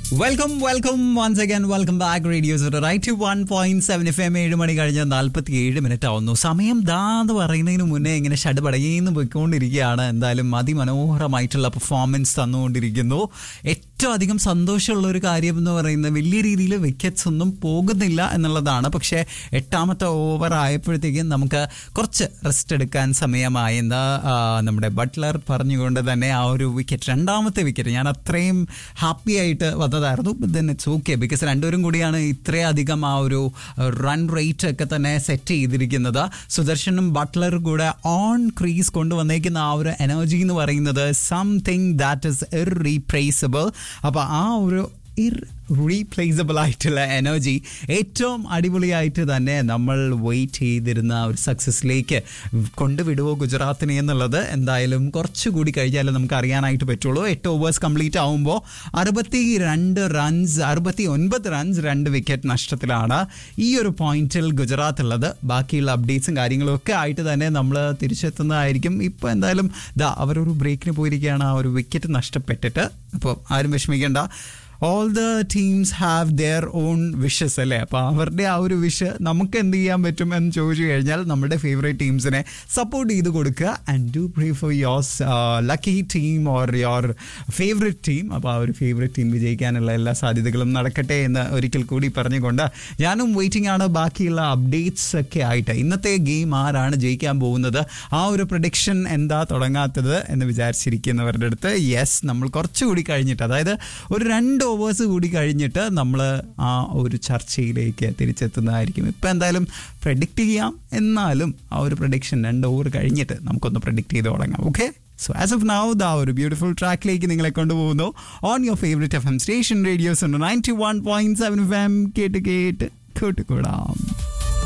welcome welcome once again welcome back radios right one point seven F M ഏഴ് മണി കഴിഞ്ഞ് നാൽപ്പത്തി ഏഴ് മിനിറ്റ് ആവുന്നു സമയം ദാ എന്ന് പറയുന്നതിന് മുന്നേ ഇങ്ങനെ ഷടുപടയെന്ന് പോയിക്കൊണ്ടിരിക്കുകയാണ് എന്തായാലും അതിമനോഹരമായിട്ടുള്ള പെർഫോമൻസ് തന്നുകൊണ്ടിരിക്കുന്നു ഏറ്റവും അധികം സന്തോഷമുള്ള ഒരു കാര്യം എന്ന് പറയുന്നത് വലിയ രീതിയിൽ വിക്കറ്റ്സ് ഒന്നും പോകുന്നില്ല എന്നുള്ളതാണ് പക്ഷേ എട്ടാമത്തെ ഓവർ ആയപ്പോഴത്തേക്കും നമുക്ക് കുറച്ച് റെസ്റ്റ് എടുക്കാൻ സമയമായെന്ന് ആ, നമ്മുടെ ബട്ട്ലർ പറഞ്ഞുകൊണ്ട് തന്നെ ആ ഒരു വിക്കറ്റ് രണ്ടാമത്തെ വിക്കറ്റ് ഞാൻ അത്രയും ഹാപ്പി ആയിട്ട് വന്നതായിരുന്നു ദെൻ ഇറ്റ്സ് ഓക്കെ ബിക്കോസ് രണ്ടുപേരും കൂടിയാണ് ഇത്രയധികം ആ ഒരു റൺ റേറ്റ് ഒക്കെ തന്നെ സെറ്റ് ചെയ്തിരിക്കുന്നത് സുദർശനും ബട്ട്ലറും കൂടെ ഓൺ ക്രീസ് കൊണ്ടുവന്നേക്കുന്ന ആ ഒരു എനർജി എന്ന് പറയുന്നത് സംതിങ് ദാറ്റ് ഇസ് ഇറീപ്രേസബിൾ അപ്പോൾ ആ ഒരു ഇർ റീപ്ലേസബിൾ ആയിട്ടുള്ള എനർജി ഏറ്റവും അടിപൊളിയായിട്ട് തന്നെ നമ്മൾ വെയിറ്റ് ചെയ്തിരുന്ന ഒരു സക്സസ്സിലേക്ക് കൊണ്ടുവിടുവോ ഗുജറാത്തിനെ എന്നുള്ളത് എന്തായാലും കുറച്ചുകൂടി കഴിഞ്ഞാലും നമുക്ക് അറിയാനായിട്ട് പറ്റുള്ളൂ എട്ട് ഓവേഴ്സ് കംപ്ലീറ്റ് ആവുമ്പോൾ അറുപത്തി രണ്ട് റൺസ് അറുപത്തി ഒൻപത് റൺസ് രണ്ട് വിക്കറ്റ് നഷ്ടത്തിലാണ് ഈ ഒരു പോയിന്റിൽ ഗുജറാത്ത് ഉള്ളത് ബാക്കിയുള്ള അപ്ഡേറ്റ്സും കാര്യങ്ങളും ഒക്കെ ആയിട്ട് തന്നെ നമ്മൾ തിരിച്ചെത്തുന്നതായിരിക്കും ഇപ്പോൾ എന്തായാലും ദാ അവരൊരു ബ്രേക്കിന് പോയിരിക്കുകയാണ് ആ ഒരു വിക്കറ്റ് നഷ്ടപ്പെട്ടിട്ട് അപ്പോൾ ആരും വിഷമിക്കേണ്ട all the teams have their own wishes അല്ലേ അപ്പോൾ അവരുടെ ആ ഒരു വിഷ് നമുക്ക് എന്ത് ചെയ്യാൻ പറ്റും എന്ന് ചോദിച്ചു കഴിഞ്ഞാൽ നമ്മുടെ ഫേവറേറ്റ് ടീംസിനെ സപ്പോർട്ട് ചെയ്ത് കൊടുക്കുക and do pray for yours lucky team or your favourite team അപ്പോൾ ആ ഒരു ഫേവറേറ്റ് ടീം വിജയിക്കാനുള്ള എല്ലാ സാധ്യതകളും നടക്കട്ടെ എന്ന് ഒരിക്കൽ കൂടി പറഞ്ഞുകൊണ്ട് ഞാനും വെയിറ്റിംഗ് ആണ് ബാക്കിയുള്ള അപ്ഡേറ്റ്സ് ഒക്കെ ആയിട്ട് ഇന്നത്തെ ഗെയിം ആരാണ് ജയിക്കാൻ പോകുന്നത് ആ ഒരു പ്രൊഡിക്ഷൻ എന്താ തുടങ്ങാത്തത് എന്ന് വിചാരിച്ചിരിക്കുന്നവരുടെ അടുത്ത് യെസ് നമ്മൾ കുറച്ചുകൂടി കഴിഞ്ഞിട്ട് അതായത് ഒരു രണ്ട് ഓവേഴ്സ് കൂടി കഴിഞ്ഞിട്ട് നമ്മൾ ആ ഒരു ചർച്ചയിലേക്ക് തിരിച്ചെത്തുന്നതായിരിക്കും ഇപ്പം എന്തായാലും പ്രഡിക്റ്റ് ചെയ്യാം എന്നാലും ആ ഒരു പ്രഡിക്ഷൻ രണ്ട് ഓവർ കഴിഞ്ഞിട്ട് നമുക്കൊന്ന് പ്രഡിക്റ്റ് ചെയ്ത് തുടങ്ങാം okay so as of now the ഒരു ബ്യൂട്ടിഫുൾ ട്രാക്കിലേക്ക് നിങ്ങളെ കൊണ്ടുപോകുന്നു on your favourite F M station radios ഉണ്ട് ninety one point seven F M കേട്ട് കേട്ട് കൂട്ടുകൂടാം